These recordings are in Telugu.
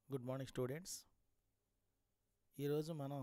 గుడ్ మార్నింగ్ స్టూడెంట్స్ ఈరోజు మనం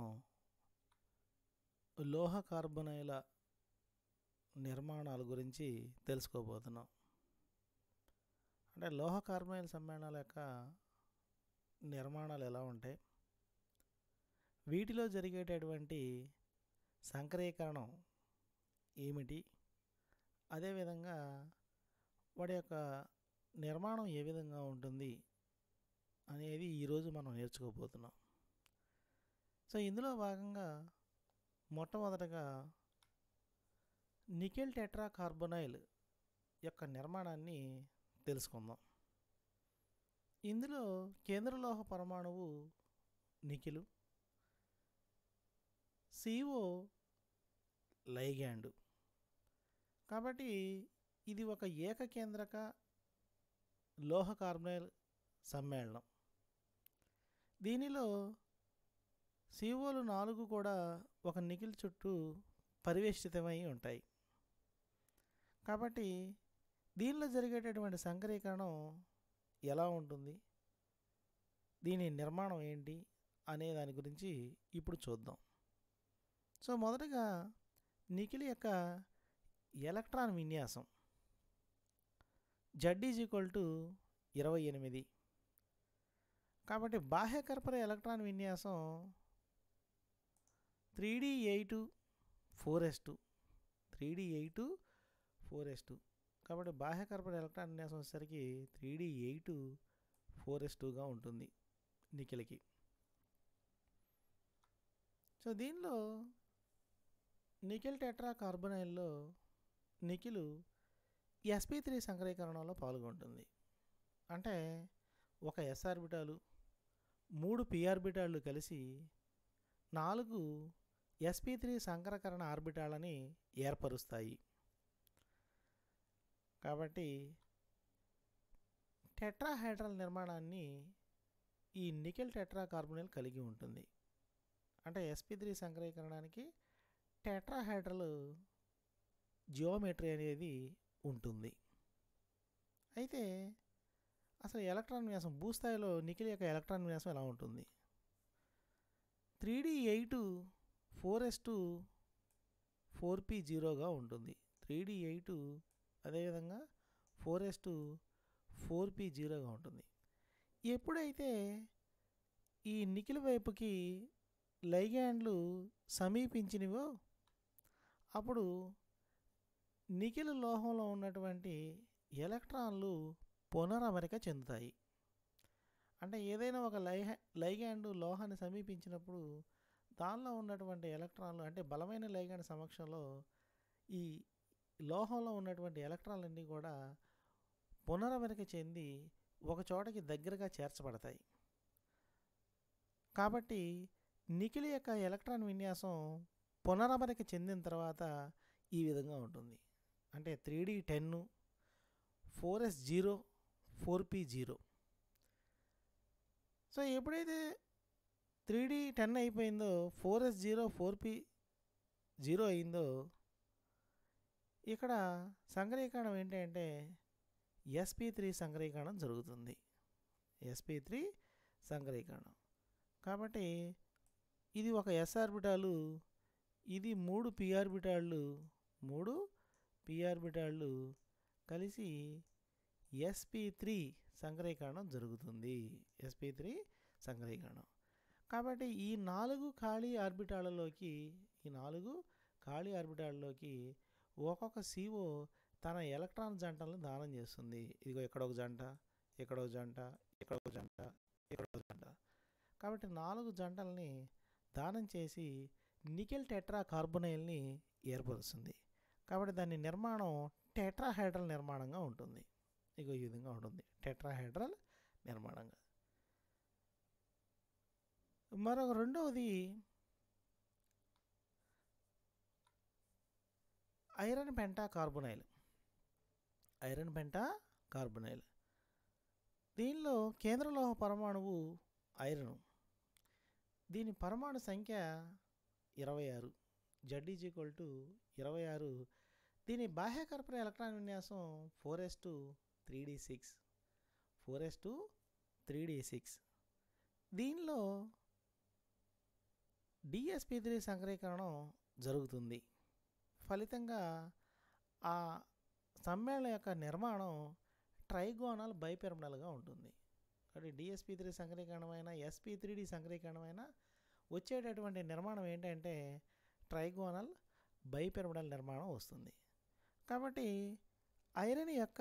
లోహ కార్బొనైల నిర్మాణాల గురించి తెలుసుకోబోతున్నాం అంటే లోహ కార్బొనైల్ సమ్మేళనాల యొక్క నిర్మాణాలు ఎలా ఉంటాయి వీటిలో జరిగేటటువంటి సంకరీకరణం ఏమిటి అదేవిధంగా వాటి యొక్క నిర్మాణం ఏ విధంగా ఉంటుంది అనేది ఈరోజు మనం నేర్చుకోబోతున్నాం సో ఇందులో భాగంగా మొట్టమొదటగా నికెల్ టెట్రా కార్బొనైల్ యొక్క నిర్మాణాన్ని తెలుసుకుందాం ఇందులో కేంద్రలోహ పరమాణువు నికిలు సిఓ లైగ్యాండు కాబట్టి ఇది ఒక ఏకకేంద్రక లోహ కార్బొనైల్ సమ్మేళనం దీనిలో సిఓలు నాలుగు కూడా ఒక నికిల్ చుట్టూ పరివేష్టితమై ఉంటాయి కాబట్టి దీనిలో జరిగేటటువంటి సంకరీకరణం ఎలా ఉంటుంది దీని నిర్మాణం ఏంటి అనే దాని గురించి ఇప్పుడు చూద్దాం సో మొదటగా నికిల్ యొక్క ఎలక్ట్రాన్ విన్యాసం జడ్ ఈజ్ ఈక్వల్ టు ఇరవై ఎనిమిది కాబట్టి బాహ్య కర్పర ఎలక్ట్రాన్ విన్యాసం three D eight four S two three D eight four S two కాబట్టి బాహ్య కర్పర ఎలక్ట్రాన్ విన్యాసం వచ్చేసరికి three D eight four S టూగా ఉంటుంది నికిల్కి సో దీనిలో నికిల్ టెట్రా కార్బొనైల్లో నికిలు ఎస్పీ త్రీ సంకరీకరణలో పాల్గొంటుంది అంటే ఒక ఎస్ ఆర్బిటాలు మూడు పి ఆర్బిటాళ్ళు కలిసి నాలుగు ఎస్పీ త్రీ సంకరకరణ ఆర్బిటాలని ఏర్పరుస్తాయి కాబట్టి టెట్రాహైడ్రల్ నిర్మాణాన్ని ఈ నికెల్ టెట్రా కార్బొనిల్ కలిగి ఉంటుంది అంటే ఎస్పీ త్రీ సంకరీకరణానికి టెట్రాహైడ్రల్ జియోమెట్రీ అనేది ఉంటుంది అయితే అసలు ఎలక్ట్రాన్ విన్యాసం భూస్థాయిలో నికిల్ యొక్క ఎలక్ట్రాన్ విన్యాసం ఎలా ఉంటుంది three D eight four S two four P జీరోగా ఉంటుంది త్రీ డి ఎయిట్ అదేవిధంగా four S two four P జీరోగా ఉంటుంది ఎప్పుడైతే ఈ నికిల్ వైపుకి లైగ్యాండ్లు సమీపించినవో అప్పుడు నికిల్ లోహంలో ఉన్నటువంటి ఎలక్ట్రాన్లు పునరమరిక చెందుతాయి అంటే ఏదైనా ఒక లై లైగ్యాండ్ లోహాన్ని సమీపించినప్పుడు దానిలో ఉన్నటువంటి ఎలక్ట్రాన్లు అంటే బలమైన లైగ్యాండ్ సమక్షంలో ఈ లోహంలో ఉన్నటువంటి ఎలక్ట్రాన్లన్నీ కూడా పునరమరిక చెంది ఒక చోటకి దగ్గరగా చేర్చబడతాయి కాబట్టి నికిల్ యొక్క ఎలక్ట్రాన్ విన్యాసం పునరమరిక చెందిన తర్వాత ఈ విధంగా ఉంటుంది అంటే three D ten four S zero four P zero so ఎప్పుడైతే త్రీ డి టెన్ అయిపోయిందో four S zero four P zero అయిందో ఇక్కడ సంకరీకరణం ఏంటంటే ఎస్పీ త్రీ సంకరీకరణం జరుగుతుంది ఎస్పీ త్రీ సంకరీకరణం కాబట్టి ఇది ఒక ఎస్ ఆర్బిటాలు ఇది మూడు పి ఆర్బిటాళ్ళు మూడు పి ఆర్బిటాళ్ళు కలిసి ఎస్పీ త్రీ సంకరీకరణం జరుగుతుంది ఎస్పీ త్రీ సంకరీకరణం కాబట్టి ఈ నాలుగు ఖాళీ ఆర్బిటాలలోకి ఈ నాలుగు ఖాళీ ఆర్బిటాలలోకి ఒక్కొక్క సిఓ తన ఎలక్ట్రాన్ జంటలను దానం చేస్తుంది ఇదిగో ఇక్కడ ఒక జంట ఇక్కడ ఒక జంట ఇక్కడ ఒక జంట ఇక్కడ ఒక జంట కాబట్టి నాలుగు జంటల్ని దానం చేసి నికెల్ టెట్రా కార్బొనైల్ని ఏర్పరుస్తుంది కాబట్టి దాని నిర్మాణం టెట్రాహైడ్రల్ నిర్మాణంగా ఉంటుంది ఇక ఈ విధంగా ఉంటుంది టెట్రాహైడ్రల్ నిర్మాణంగా మరొక రెండవది iron pentacarbonyl iron pentacarbonyl దీనిలో కేంద్రలోహ పరమాణువు ఐరన్ దీని పరమాణు సంఖ్య ఇరవై ఆరు జడ్ ఈజ్ ఈక్వల్ టు ఇరవై ఆరు దీని బాహ్య కర్పర ఎలక్ట్రాన్ విన్యాసం four S two three D six four S two three D six దీనిలో డిఎస్పి త్రీ సంకరీకరణం జరుగుతుంది ఫలితంగా ఆ సమ్మేళనం యొక్క నిర్మాణం ట్రైగోనల్ బైపెరమినల్గా ఉంటుంది కాబట్టి డిఎస్పి త్రీ సంకరీకరణమైన ఎస్పి త్రీ డి సంకరీకరణమైన వచ్చేటటువంటి నిర్మాణం ఏంటంటే ట్రైగోనల్ బైపెరమినల్ నిర్మాణం వస్తుంది కాబట్టి ఐరన్ యొక్క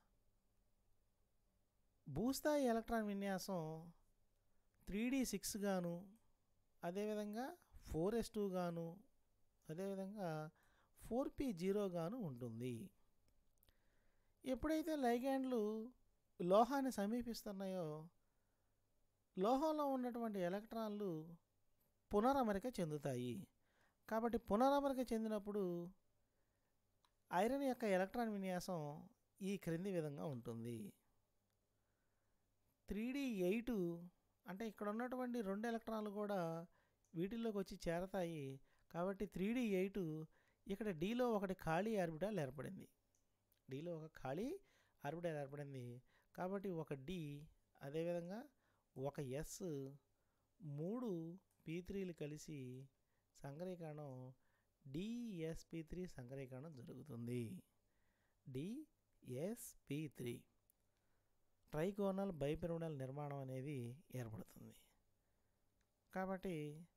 భూస్థాయి ఎలక్ట్రాన్ విన్యాసం త్రీ డి సిక్స్ గాను అదేవిధంగా ఫోర్ ఎస్ టూ గాను అదేవిధంగా ఫోర్ పి జీరో గాను ఉంటుంది ఎప్పుడైతే లైగాండ్లు లోహాన్ని సమీపిస్తున్నాయో లోహంలో ఉన్నటువంటి ఎలక్ట్రాన్లు పునరమరిక చెందుతాయి కాబట్టి పునరమరిక చెందినప్పుడు ఐరన్ యొక్క ఎలక్ట్రాన్ విన్యాసం ఈ క్రింది విధంగా ఉంటుంది త్రీ డి ఎయిట్ అంటే ఇక్కడ ఉన్నటువంటి రెండు ఎలక్ట్రాన్లు కూడా వీటిల్లోకి వచ్చి చేరతాయి కాబట్టి త్రీ డి ఎయిట్ ఇక్కడ డీలో ఒకటి ఖాళీ ఆర్బిటాల్ ఏర్పడింది డీలో ఒక ఖాళీ ఆర్బిటాల్ ఏర్పడింది కాబట్టి ఒక డి అదేవిధంగా ఒక ఎస్ మూడు పీ త్రీలు కలిసి సంకరీకరణం డిఎస్పి త్రీ సంకరీకరణం జరుగుతుంది డిఎస్పి త్రీ ట్రైకోనల్ బైపెరునల్ నిర్మాణం అనేది ఏర్పడుతుంది కాబట్టి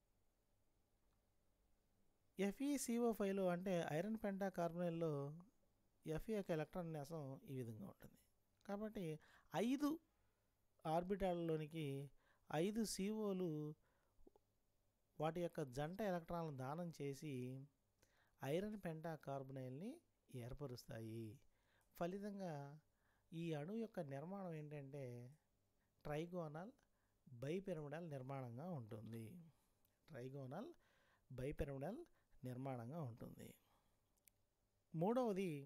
ఎఫ్ఈసిఓ ఫైవ్లో అంటే ఐరన్ పెంటా కార్బోనైల్లో ఎఫ్ యొక్క ఎలక్ట్రాన్ విన్యాసం ఈ విధంగా ఉంటుంది కాబట్టి ఐదు ఆర్బిటాల్లోనికి ఐదు సిఓలు వాటి యొక్క జంట ఎలక్ట్రాన్లను దానం చేసి ఐరన్ పెంటా కార్బొనైల్ని ఏర్పరుస్తాయి ఫలితంగా ఈ అణు యొక్క నిర్మాణం ఏంటంటే ట్రైగోనల్ బైపెరమిడల్ నిర్మాణంగా ఉంటుంది ట్రైగోనల్ బైపెరమిడల్ నిర్మాణంగా ఉంటుంది మూడవది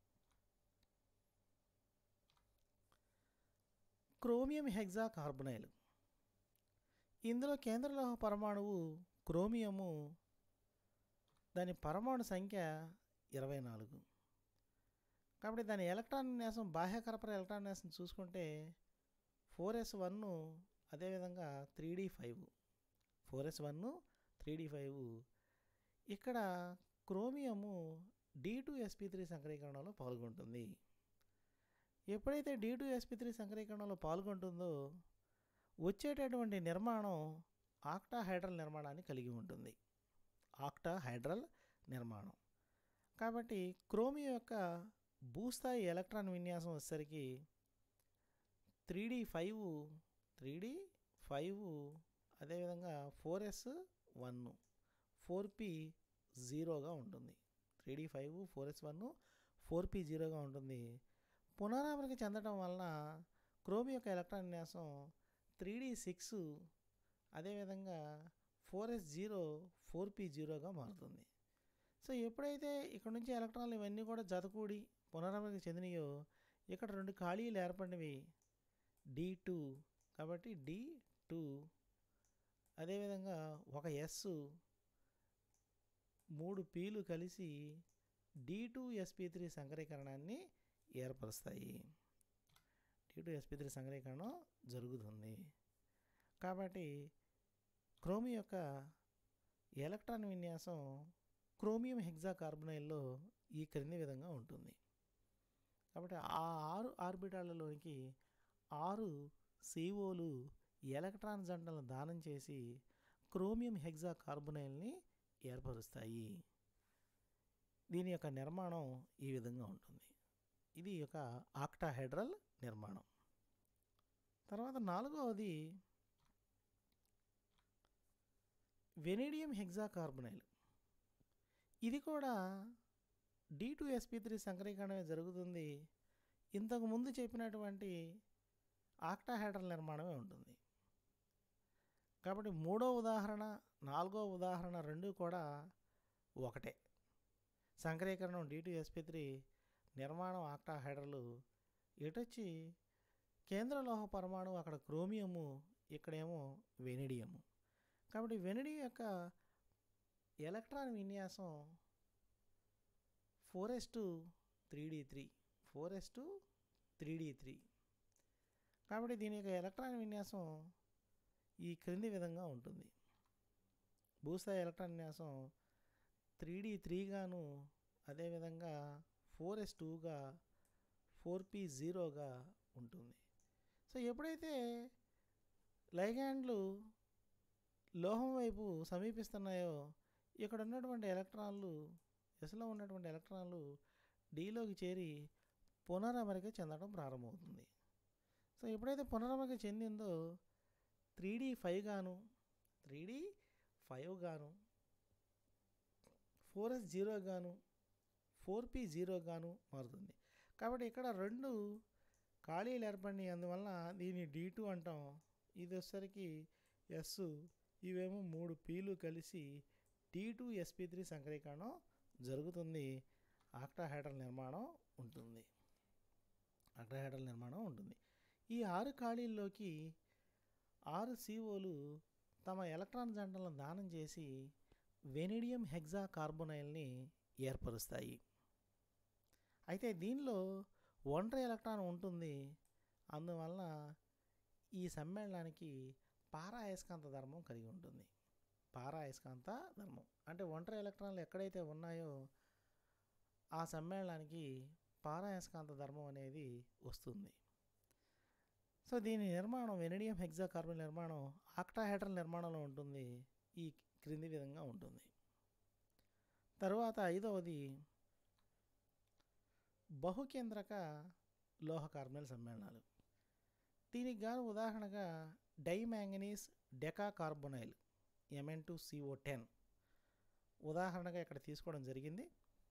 క్రోమియం హెగ్జా కార్బొనైల్ ఇందులో కేంద్రలోహ పరమాణువు క్రోమియము దాని పరమాణు సంఖ్య ఇరవై నాలుగు కాబట్టి దాని ఎలక్ట్రాన్ విన్యాసం బాహ్య కరపర ఎలక్ట్రాన్ విన్యాసం చూసుకుంటే ఫోర్ ఎస్ వన్ అదేవిధంగా three D five four S one three D five ఇక్కడ chromium D two SP three సంకరీకరణలో పాల్గొంటుంది ఎప్పుడైతే డి టూ ఎస్పీ త్రీ సంకరీకరణలో పాల్గొంటుందో వచ్చేటటువంటి నిర్మాణం ఆక్టాహైడ్రల్ నిర్మాణాన్ని కలిగి ఉంటుంది ఆక్టాహైడ్రల్ నిర్మాణం కాబట్టి క్రోమియం యొక్క భూస్థాయి ఎలక్ట్రాన్ విన్యాసం వచ్చేసరికి three D five three D five అదేవిధంగా four S one four P జీరోగా ఉంటుంది three D five four S one four P జీరోగా ఉంటుంది పునరావృతి చెందడం వలన క్రోమ్ యొక్క ఎలక్ట్రాన్ విన్యాసం త్రీ డి సిక్స్ అదేవిధంగా four S zero four P జీరోగా మారుతుంది సో ఎప్పుడైతే ఇక్కడ నుంచి ఎలక్ట్రాన్లు ఇవన్నీ కూడా జతకూడి పునరావృతి చెందినయో ఇక్కడ రెండు ఖాళీలు ఏర్పడినవి డి టూ కాబట్టి డి టూ అదేవిధంగా ఒక ఎస్ మూడు పీలు కలిసి డి టూ ఎస్పీ త్రీ సంకరీకరణాన్ని ఏర్పరుస్తాయి డి టూ ఎస్పీ త్రీ సంకరీకరణం జరుగుతుంది కాబట్టి క్రోమి యొక్క ఎలక్ట్రాన్ విన్యాసం క్రోమియం హెగ్జా కార్బనైల్లో ఈ క్రింది విధంగా ఉంటుంది కాబట్టి ఆ ఆరు ఆర్బిటాలలోనికి ఆరు సిఓలు ఎలక్ట్రాన్ జంటలను దానం చేసి క్రోమియం హెగ్జా కార్బొనైల్ని ఏర్పరుస్తాయి దీని యొక్క నిర్మాణం ఈ విధంగా ఉంటుంది ఇది ఒక ఆక్టాహైడ్రల్ నిర్మాణం తర్వాత నాలుగవది వెనేడియం హెగ్జా కార్బొనైల్ ఇది కూడా డి టూ ఎస్పీ త్రీ సంకరీకరణమే జరుగుతుంది ఇంతకు ముందు చెప్పినటువంటి ఆక్టాహైడ్రల్ నిర్మాణమే ఉంటుంది కాబట్టి మూడో ఉదాహరణ నాలుగో ఉదాహరణ రెండు కూడా ఒకటే సంకరీకరణం డి టూ ఎస్పీ త్రీ నిర్మాణం ఆక్టాహైడ్రలు ఎటొచ్చి కేంద్ర లోహ పరమాణువు అక్కడ క్రోమియము ఇక్కడేమో వెనిడియము కాబట్టి వెనిడియం యొక్క ఎలక్ట్రాన్ విన్యాసం four S two three D three four S two three D three కాబట్టి దీని యొక్క ఎలక్ట్రాన్ విన్యాసం ఈ క్రింది విధంగా ఉంటుంది భూస్థాయి ఎలక్ట్రాన్ విన్యాసం త్రీ డి త్రీగాను అదేవిధంగా ఫోర్ ఎస్ టూగా ఫోర్ పి జీరోగా ఉంటుంది సో ఎప్పుడైతే లైగాండ్లు లోహం వైపు సమీపిస్తున్నాయో ఇక్కడ ఉన్నటువంటి ఎలక్ట్రాన్లు ఎస్లో ఉన్నటువంటి ఎలక్ట్రాన్లు డీలోకి చేరి పునరమరిక చెందడం ప్రారంభమవుతుంది సో ఎప్పుడైతే పునరమరిక చెందిందో త్రీ డి ఫైవ్ గాను త్రీ డి ఫైవ్ గాను ఫోర్ ఎస్ జీరో గాను ఫోర్ పి జీరో గాను మారుతుంది కాబట్టి ఇక్కడ రెండు ఖాళీలు ఏర్పడినాయి అందువలన దీన్ని డి టూ అంటాం ఇది వచ్చేసరికి ఎస్ ఇవేమో మూడు పీలు కలిసి డి టూ ఎస్పీ త్రీ సంకరీకరణం జరుగుతుంది ఆక్టాహైడ్రల్ నిర్మాణం ఉంటుంది ఆక్టాహైడ్రల్ నిర్మాణం ఉంటుంది ఈ ఆరు ఖాళీల్లోకి ఆరు సిఓలు తమ ఎలక్ట్రాన్ జంటలను దానం చేసి వెనిడియం హెక్సా కార్బొనైల్ని ఏర్పరుస్తాయి అయితే దీనిలో ఒంటరి ఎలక్ట్రాన్ ఉంటుంది అందువలన ఈ సమ్మేళనానికి పారా అయస్కాంత ధర్మం కలిగి ఉంటుంది పారా అయస్కాంత ధర్మం అంటే ఒంటరి ఎలక్ట్రాన్లు ఎక్కడైతే ఉన్నాయో ఆ సమ్మేళనానికి పారా అయస్కాంత ధర్మం అనేది వస్తుంది సో దీని నిర్మాణం వెనిడియం హెక్సా కార్బన్ నిర్మాణం ఆక్టాహైడ్రల్ నిర్మాణంలో ఉంటుంది ఈ క్రింది విధంగా ఉంటుంది తరువాత ఐదవది బహుకేంద్రక లోహ కార్బనల్ సమ్మేళనాలు దీనికి గాను ఉదాహరణగా dimanganese decacarbonyl M N two C O ten ఉదాహరణగా ఇక్కడ తీసుకోవడం జరిగింది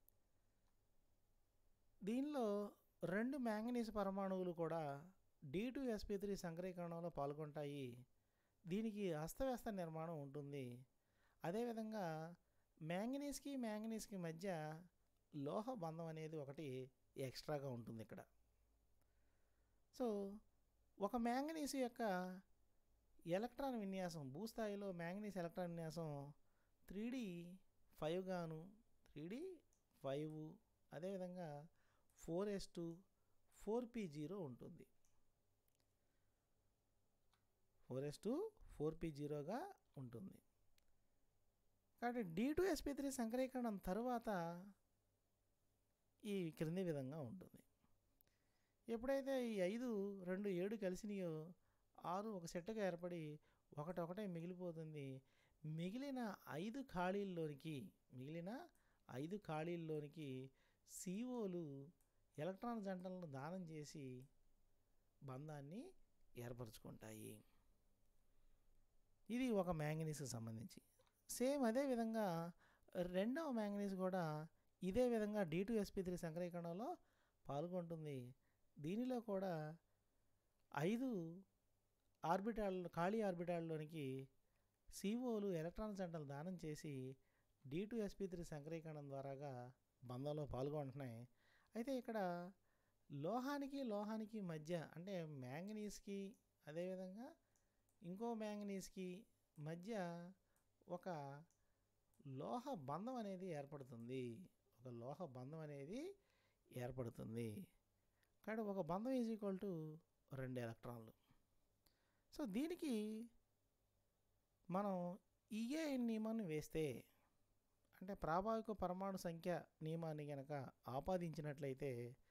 దీనిలో రెండు మ్యాంగనీస్ పరమాణువులు కూడా డి టూ ఎస్పీ త్రీ సంకరీకరణంలో పాల్గొంటాయి దీనికి అస్తవ్యస్త నిర్మాణం ఉంటుంది అదేవిధంగా మ్యాంగనీస్కి మ్యాంగనీస్కి మధ్య లోహ బంధం అనేది ఒకటి ఎక్స్ట్రాగా ఉంటుంది ఇక్కడ సో ఒక మ్యాంగనీస్ యొక్క ఎలక్ట్రాన్ విన్యాసం భూస్థాయిలో మ్యాంగనీస్ ఎలక్ట్రాన్ విన్యాసం త్రీ డి ఫైవ్ గాను త్రీ డి ఫైవ్ అదేవిధంగా four S two four P zero ఉంటుంది four S two four P జీరోగా ఉంటుంది కాబట్టి డి టూ ఎస్పీ త్రీ సంకరీకరణం తరువాత ఈ క్రింది విధంగా ఉంటుంది ఎప్పుడైతే ఈ ఐదు రెండు ఏడు కలిసినాయో ఆరు ఒక సెట్గా ఏర్పడి ఒకటొకటే మిగిలిపోతుంది మిగిలిన ఐదు ఖాళీల్లోనికి మిగిలిన ఐదు ఖాళీల్లోనికి సిఓలు ఎలక్ట్రాన్ జంటలను దానం చేసి బంధాన్ని ఏర్పరచుకుంటాయి ఇది ఒక మ్యాంగనీస్కి సంబంధించి సేమ్ అదే విధంగా రెండవ మ్యాంగనీస్ కూడా ఇదే విధంగా డి టూ ఎస్పీ త్రీ సంకరీకరణలో పాల్గొంటుంది దీనిలో కూడా ఐదు ఆర్బిటాల్ ఖాళీ ఆర్బిటాల్లోనికి సిఓలు ఎలక్ట్రాన్ జంటలు దానం చేసి డి టూ ఎస్పీ త్రీ సంకరీకరణం ద్వారాగా బంధంలో పాల్గొంటున్నాయి అయితే ఇక్కడ లోహానికి లోహానికి మధ్య అంటే మ్యాంగనీస్కి అదేవిధంగా ఇంకో మ్యాంగనీస్కి మధ్య ఒక లోహ బంధం అనేది ఏర్పడుతుంది ఒక లోహ బంధం అనేది ఏర్పడుతుంది కాబట్టి ఒక బంధం ఈజ్ ఈక్వల్ టు రెండు ఎలక్ట్రాన్లు సో దీనికి మనం ఈఏఎన్ నియమాన్ని వేస్తే అంటే ప్రాభావిక పరమాణు సంఖ్య నియమాన్ని కనుక ఆపాదించినట్లయితే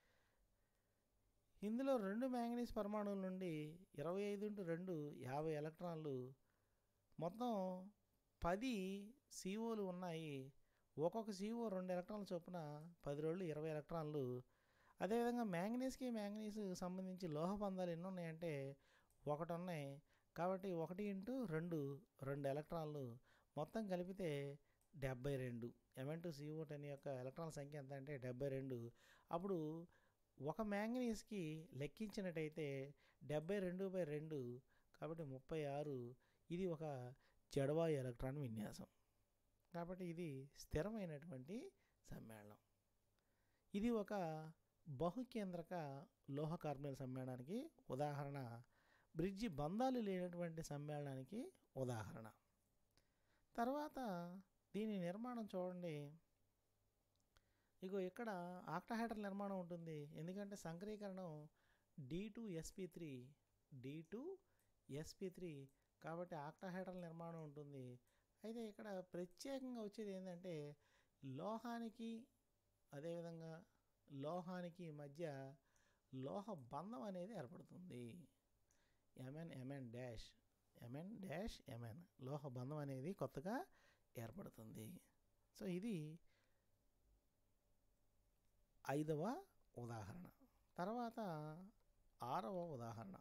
ఇందులో రెండు మ్యాంగనీస్ పరమాణువుల నుండి ఇరవై ఐదు ఇంటూ రెండు యాభై ఎలక్ట్రాన్లు మొత్తం పది సిఓలు ఉన్నాయి ఒక్కొక్క సిఓ రెండు ఎలక్ట్రాన్ల చొప్పున పది రోజులు ఇరవై ఎలక్ట్రాన్లు అదేవిధంగా మ్యాంగనీస్కి మ్యాంగనీస్ సంబంధించి లోహ బంధాలు ఎన్ని ఉన్నాయంటే ఒకటి ఉన్నాయి కాబట్టి ఒకటి ఇంటూ రెండు రెండు ఎలక్ట్రాన్లు మొత్తం కలిపితే డెబ్బై రెండు ఎంఎన్ టు సిఓ టెన్ యొక్క ఎలక్ట్రాన్ సంఖ్య ఎంత అంటే డెబ్బై రెండు అప్పుడు ఒక మ్యాంగనీస్కి లెక్కించినట్టయితే డెబ్బై రెండు బై రెండు కాబట్టి ముప్పై ఆరు ఇది ఒక జడవాయు ఎలక్ట్రాన్ విన్యాసం కాబట్టి ఇది స్థిరమైనటువంటి సమ్మేళనం ఇది ఒక బహుకేంద్రక లోహ కార్బన్ సమ్మేళనానికి ఉదాహరణ బ్రిడ్జి బంధాలు లేనటువంటి సమ్మేళనానికి ఉదాహరణ తర్వాత దీని నిర్మాణం చూడండి ఇగో ఇక్కడ ఆక్టాహైడ్రల్ నిర్మాణం ఉంటుంది ఎందుకంటే సంకరీకరణం D two SP three D two SP three కాబట్టి ఆక్టాహైడ్రల్ నిర్మాణం ఉంటుంది అయితే ఇక్కడ ప్రత్యేకంగా వచ్చేది ఏంటంటే లోహానికి అదేవిధంగా లోహానికి మధ్య లోహ బంధం అనేది ఏర్పడుతుంది M N M N dash M N dash M N లోహ బంధం అనేది కొత్తగా ఏర్పడుతుంది సో ఇది ఐదవ ఉదాహరణ తర్వాత ఆరవ ఉదాహరణ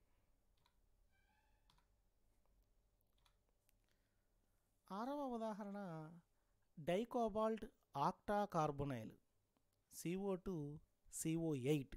ఆరవ ఉదాహరణ dicobalt octacarbonyl C O two C O eight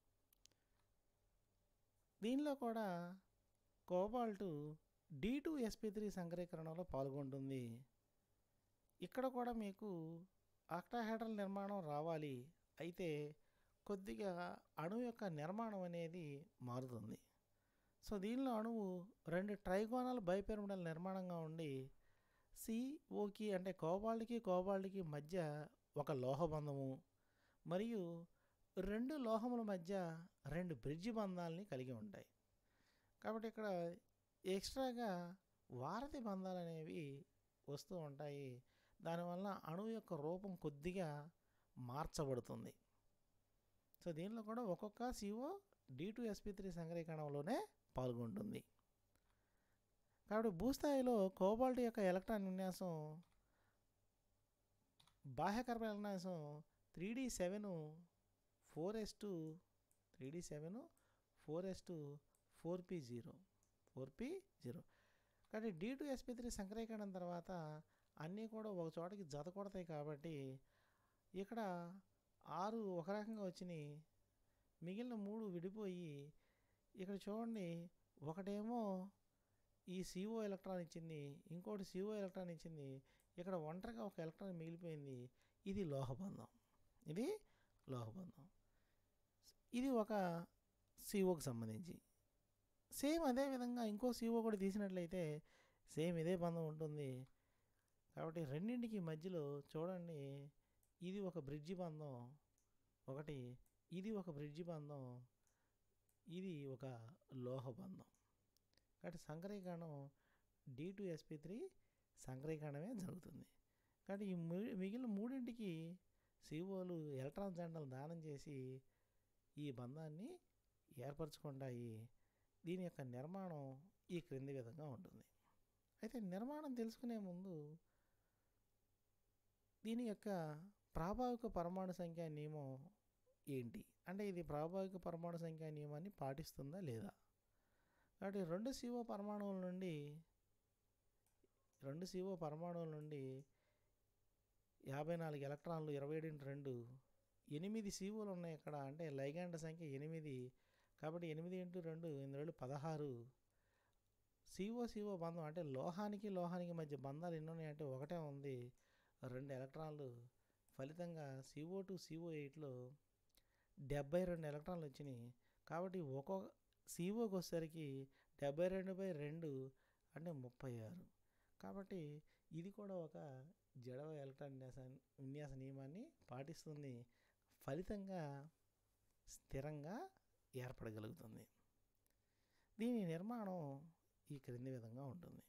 దీనిలో కూడా cobalt D two SP three సంకరీకరణలో పాల్గొంటుంది ఇక్కడ కూడా మీకు ఆక్టాహైడ్రల్ నిర్మాణం రావాలి అయితే కొద్దిగా అణువు యొక్క నిర్మాణం అనేది మారుతుంది సో దీనిలో అణువు రెండు ట్రైగోనల్ బైపెరమిడల్ నిర్మాణంగా ఉండి సిఓకి అంటే కోబాల్ట్కి కోబాల్ట్కి మధ్య ఒక లోహబంధము మరియు రెండు లోహముల మధ్య రెండు బ్రిడ్జి బంధాలని కలిగి ఉంటాయి కాబట్టి ఇక్కడ ఎక్స్ట్రాగా వారధి బంధాలు అనేవి వస్తూ ఉంటాయి దానివల్ల అణువు యొక్క రూపం కొద్దిగా మార్చబడుతుంది సో దీనిలో కూడా ఒక్కొక్క C O D two SP three సంగ్రహీకరణలోనే పాల్గొంటుంది కాబట్టి భూస్థాయిలో కోబాల్ట్ యొక్క ఎలక్ట్రాన్ విన్యాసం బాహ్య కార్బన్ విన్యాసం three D seven four S two three D seven four S two four P zero four P zero కానీ డి టూ ఎస్పీ త్రీ సంక్రీకరణం తర్వాత అన్నీ కూడా ఒక చోటకి జత కొడతాయి కాబట్టి ఇక్కడ ఆరు ఒక రకంగా వచ్చినాయి మిగిలిన మూడు విడిపోయి ఇక్కడ చూడండి ఒకటేమో ఈ సిఓ ఎలక్ట్రాన్ ఇచ్చింది ఇంకోటి సిఓ ఎలక్ట్రాన్ ఇచ్చింది ఇక్కడ ఒంటరిగా ఒక ఎలక్ట్రాన్ మిగిలిపోయింది ఇది లోహబంధం ఇది లోహబంధం ఇది ఒక సిఓకి సంబంధించి సేమ్ అదే విధంగా ఇంకో సిఓ కూడా తీసినట్లయితే సేమ్ ఇదే బంధం ఉంటుంది కాబట్టి రెండింటికి మధ్యలో చూడండి ఇది ఒక బ్రిడ్జి బంధం ఒకటి ఇది ఒక బ్రిడ్జి బంధం ఇది ఒక లోహ బంధం కాబట్టి సంకరీకరణం డి టు ఎస్పీ త్రీ సంకరీకరణమే జరుగుతుంది కాబట్టి ఈ మి- మిగిలిన మూడింటికి సిఓలు ఎలక్ట్రాన్ జంటలు దానం చేసి ఈ బంధాన్ని ఏర్పరచుకుంటాయి దీని యొక్క నిర్మాణం ఈ క్రింది విధంగా ఉంటుంది అయితే నిర్మాణం తెలుసుకునే ముందు దీని యొక్క ప్రాభావిక పరమాణు సంఖ్య నియమం ఏంటి అంటే ఇది ప్రాభావిక పరమాణు సంఖ్య నియమాన్ని పాటిస్తుందా లేదా కాబట్టి రెండు సిఓ పరమాణువుల నుండి రెండు సిఓ పరమాణువుల నుండి యాభై నాలుగు ఎలక్ట్రాన్లు ఇరవై ఏడు ఇంటూ రెండు ఎనిమిది సిఓలు ఉన్నాయి ఇక్కడ అంటే లైగాండ సంఖ్య ఎనిమిది కాబట్టి ఎనిమిది ఇంటూ రెండు ఇందులో పదహారు సిఓ సిఓ బంధం అంటే లోహానికి లోహానికి మధ్య బంధాలు ఎన్ని ఉన్నాయంటే ఒకటే ఉంది రెండు ఎలక్ట్రాన్లు ఫలితంగా సిఓ టు సిఓ ఎయిట్లో డెబ్బై రెండు ఎలక్ట్రాన్లు వచ్చినాయి కాబట్టి ఒక్కొక్క సిఓకి వచ్చేసరికి డెబ్బై రెండు బై రెండు అంటే ముప్పై ఆరు కాబట్టి ఇది కూడా ఒక జడవ ఎలక్ట్రాన్ విన్యాస విన్యాస నియమాన్ని పాటిస్తుంది ఫలితంగా స్థిరంగా ఏర్పడగలుగుతుంది దీని నిర్మాణం ఈ క్రింది విధంగా ఉంటుంది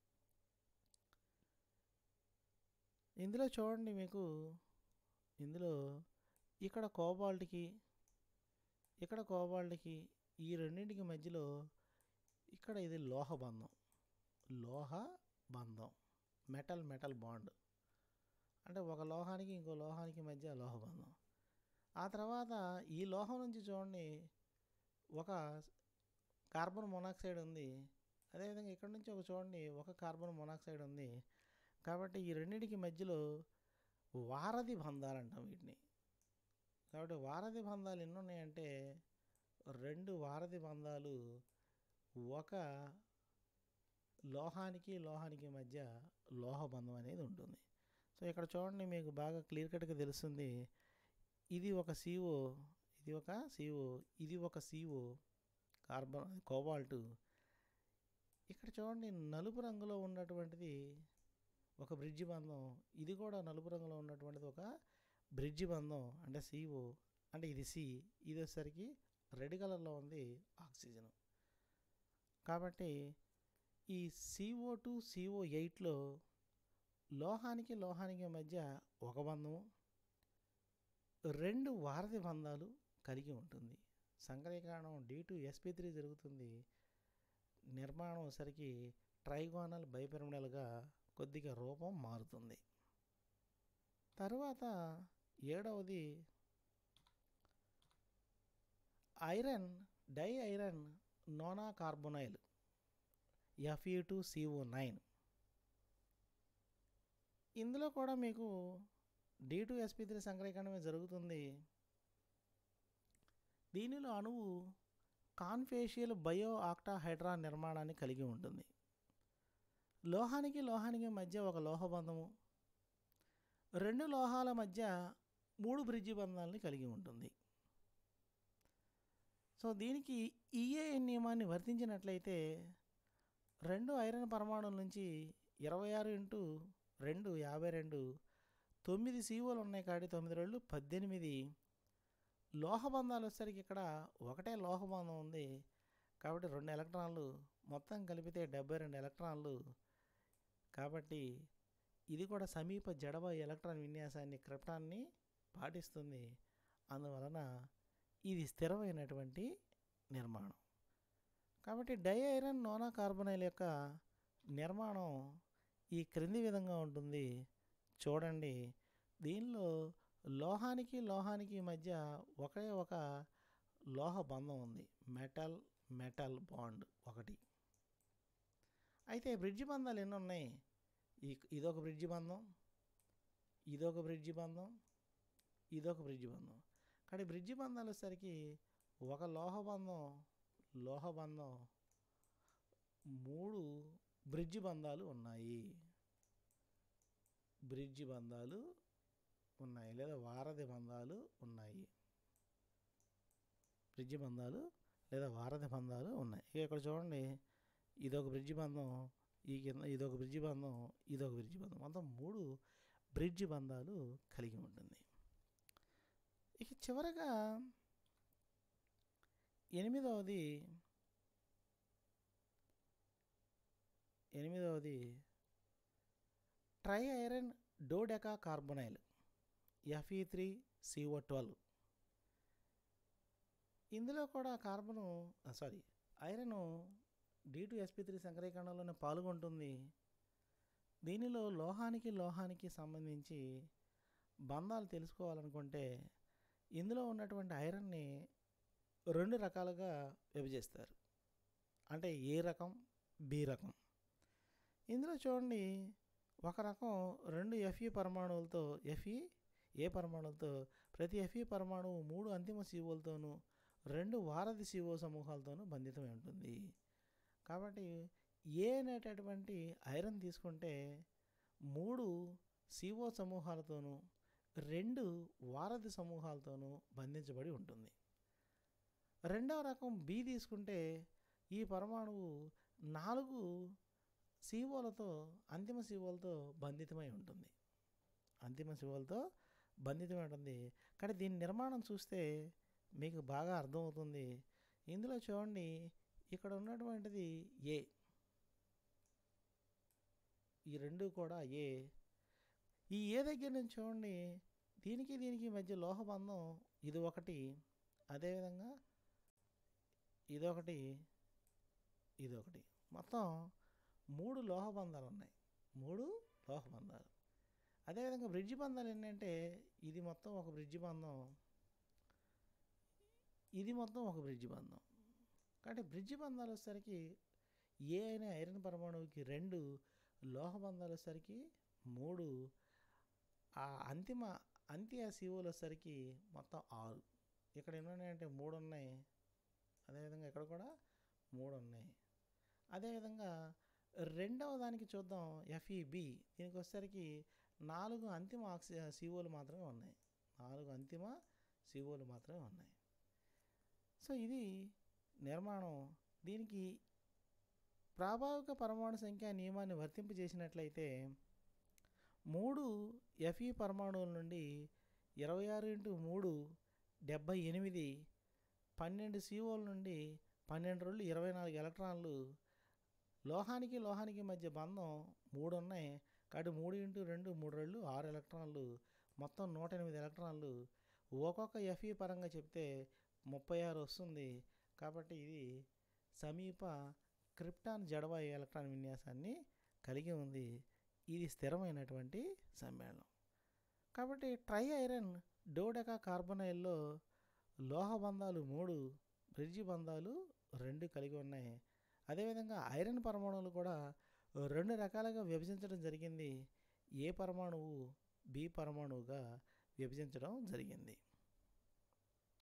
ఇందులో చూడండి మీకు ఇందులో ఇక్కడ కోబాల్ట్కి ఇక్కడ కోబాల్ట్కి ఈ రెండింటికి మధ్యలో ఇక్కడ ఇది లోహ బంధం లోహ బంధం మెటల్ మెటల్ బాండ్ అంటే ఒక లోహానికి ఇంకో లోహానికి మధ్య లోహ బంధం ఆ తర్వాత ఈ లోహం నుంచి చూడండి ఒక కార్బన్ మొనాక్సైడ్ ఉంది అదేవిధంగా ఇక్కడ నుంచి ఒక చూడండి ఒక కార్బన్ మొనాక్సైడ్ ఉంది కాబట్టి ఈ రెండింటికి మధ్యలో వారధి బంధాలు అంటాం వీటిని కాబట్టి వారధి బంధాలు ఎన్ని ఉన్నాయంటే రెండు వారధి బంధాలు ఒక లోహానికి లోహానికి మధ్య లోహ బంధం అనేది ఉంటుంది సో ఇక్కడ చూడండి మీకు బాగా క్లియర్ కట్గా తెలుస్తుంది ఇది ఒక సిఓ ఇది ఒక సిఓ ఇది ఒక సిఓ కార్బన్ కోబాల్ట్ ఇక్కడ చూడండి నలుపు రంగులో ఉన్నటువంటిది ఒక బ్రిడ్జి బంధం ఇది కూడా నలుపు రంగులో ఉన్నటువంటిది ఒక బ్రిడ్జి బంధం అంటే సిఓ అంటే ఇది సి ఇది వచ్చేసరికి రెడ్ కలర్లో ఉంది ఆక్సిజన్ కాబట్టి ఈ సిఓ టూ సిఓ ఎయిట్లో లోహానికి లోహానికి మధ్య ఒక బంధము రెండు వారధి బంధాలు కలిగి ఉంటుంది సంకరీకరణం డి టు ఎస్పీ త్రీ జరుగుతుంది నిర్మాణం సరికి ట్రైగోనల్ బైపిరమిడల్గా కొద్దిగా రూపం మారుతుంది తరువాత ఏడవది iron diiron nonacarbonyl F E two C O nine ఇందులో కూడా మీకు డి టు ఎస్పీ త్రీ సంకరీకరణమే జరుగుతుంది దీనిలో అణువు కాన్ఫేషియల్ బయో ఆక్టాహైడ్రా నిర్మాణాన్ని కలిగి ఉంటుంది లోహానికి లోహానికి మధ్య ఒక లోహబంధము రెండు లోహాల మధ్య మూడు బ్రిడ్జి బంధాలని కలిగి ఉంటుంది సో దీనికి ఈఏ నియమాన్ని వర్తించినట్లయితే రెండు ఐరన్ పరమాణువుల నుంచి ఇరవై ఆరు ఇంటూ రెండు యాభై రెండు తొమ్మిది సీఓలు ఉన్నాయి కాబట్టి తొమ్మిది రెండు పద్దెనిమిది లోహబంధాలు వచ్చేసరికి ఇక్కడ ఒకటే లోహబంధం ఉంది కాబట్టి రెండు ఎలక్ట్రాన్లు మొత్తం కలిపితే డెబ్బై రెండు ఎలక్ట్రాన్లు కాబట్టి ఇది కూడా సమీప జడబ ఎలక్ట్రాన్ విన్యాసాన్ని క్రిప్టాన్ని పాటిస్తుంది అందువలన ఇది స్థిరమైనటువంటి నిర్మాణం కాబట్టి డై ఐరన్ నోనా కార్బొనైల్ యొక్క నిర్మాణం ఈ క్రింది విధంగా ఉంటుంది చూడండి దీనిలో లోహానికి లోహానికి మధ్య ఒకే ఒక లోహ బంధం ఉంది మెటల్ మెటల్ బాండ్ ఒకటి అయితే బ్రిడ్జి బంధాలు ఎన్ని ఉన్నాయి ఈ ఇదొక బ్రిడ్జి బంధం ఇదొక బ్రిడ్జి బంధం ఇదొక బ్రిడ్జి బంధం కానీ బ్రిడ్జి బంధాలు వచ్చేసరికి ఒక లోహ బంధం లోహ బంధం మూడు బ్రిడ్జి బంధాలు ఉన్నాయి బ్రిడ్జి బంధాలు ఉన్నాయి లేదా వారధి బంధాలు ఉన్నాయి బ్రిడ్జి బంధాలు లేదా వారధి బంధాలు ఉన్నాయి ఇక ఇక్కడ చూడండి ఇదొక బ్రిడ్జి బంధం ఈ కింద ఇదొక బ్రిడ్జి బంధం ఇదొక బ్రిడ్జి బంధం మొత్తం మూడు బ్రిడ్జి బంధాలు కలిగి ఉంటుంది ఇక చివరగా ఎనిమిదవది ఎనిమిదవది triiron dodecacarbonyl F E three C O twelve ఇందులో కూడా carbon sorry iron D two SP three సంకరీకరణలోనే పాల్గొంటుంది దీనిలో లోహానికి లోహానికి సంబంధించి బంధాలు తెలుసుకోవాలనుకుంటే ఇందులో ఉన్నటువంటి ఐరన్ని రెండు రకాలుగా విభజిస్తారు అంటే ఏ రకం బి రకం ఇందులో చూడండి ఒక రకం రెండు ఎఫ్ఈ పరమాణువులతో ఎఫ్ఈ ఏ పరమాణువులతో ప్రతి ఎఫ్ఈ పరమాణువు మూడు అంతిమ సీఓలతోనూ రెండు వారధి సీఓ సమూహాలతోనూ బంధితమై ఉంటుంది కాబట్టి ఏ అనేటటువంటి ఐరన్ తీసుకుంటే మూడు సిఓ సమూహాలతోనూ రెండు వారధి సమూహాలతోనూ బంధించబడి ఉంటుంది రెండవ రకం బి తీసుకుంటే ఈ పరమాణువు నాలుగు సిఓలతో అంతిమ సిఓలతో బంధితమై ఉంటుంది అంతిమ సిఓలతో బంధితమై ఉంటుంది కానీ దీని నిర్మాణం చూస్తే మీకు బాగా అర్థమవుతుంది ఇందులో చూడండి ఇక్కడ ఉన్నటువంటిది ఏ ఈ రెండు కూడా ఏ ఈ ఏ దగ్గర నుంచి చూడండి దీనికి దీనికి మధ్య లోహబంధం ఇది ఒకటి అదేవిధంగా ఇదొకటి ఇదొకటి మొత్తం మూడు లోహబంధాలు ఉన్నాయి మూడు లోహబంధాలు అదేవిధంగా బ్రిడ్జి బంధాలు ఏంటంటే ఇది మొత్తం ఒక బ్రిడ్జి బంధం ఇది మొత్తం ఒక బ్రిడ్జి బంధం కాబట్టి బ్రిడ్జి బంధాలు వచ్చేసరికి ఏ అయినా ఐరన్ పరమాణువుకి రెండు లోహ బంధాలు వచ్చేసరికి మూడు ఆ అంతిమ అంత్య సిఓలు వచ్చేసరికి మొత్తం ఆరు ఇక్కడ ఎన్ని ఉన్నాయంటే మూడు ఉన్నాయి అదేవిధంగా ఇక్కడ కూడా మూడు ఉన్నాయి అదేవిధంగా రెండవ దానికి చూద్దాం ఎఫ్ఈబి దీనికి వచ్చేసరికి నాలుగు అంతిమ ఆక్సి సిఓలు మాత్రమే ఉన్నాయి నాలుగు అంతిమ సిఓలు మాత్రమే ఉన్నాయి సో ఇది నిర్మాణం దీనికి ప్రాభావిక పరమాణు సంఖ్య నియమాన్ని వర్తింపజేసినట్లయితే మూడు ఎఫ్ఈ పరమాణువుల నుండి ఇరవై ఆరు ఇంటూ మూడు డెబ్బై ఎనిమిది పన్నెండు సిఓల నుండి పన్నెండు రోజులు ఇరవై నాలుగు ఎలక్ట్రాన్లు లోహానికి లోహానికి మధ్య బంధం మూడు ఉన్నాయి కాబట్టి మూడు ఇంటూ రెండు మూడు రెండు ఆరు ఎలక్ట్రాన్లు మొత్తం నూట ఎనిమిది ఎలక్ట్రాన్లు ఒక్కొక్క ఎఫ్ఈ పరంగా చెప్తే ముప్పై ఆరు వస్తుంది కాబట్టి ఇది సమీప క్రిప్టాన్ జడవాయు ఎలక్ట్రాన్ విన్యాసాన్ని కలిగి ఉంది ఇది స్థిరమైనటువంటి సమ్మేళనం కాబట్టి ట్రై ఐరన్ డోడెకా కార్బనైల్లో లోహ బంధాలు మూడు బ్రిడ్జి బంధాలు రెండు కలిగి ఉన్నాయి అదేవిధంగా ఐరన్ పరమాణువులు కూడా రెండు రకాలుగా విభజించడం జరిగింది ఏ పరమాణువు బి పరమాణువుగా విభజించడం జరిగింది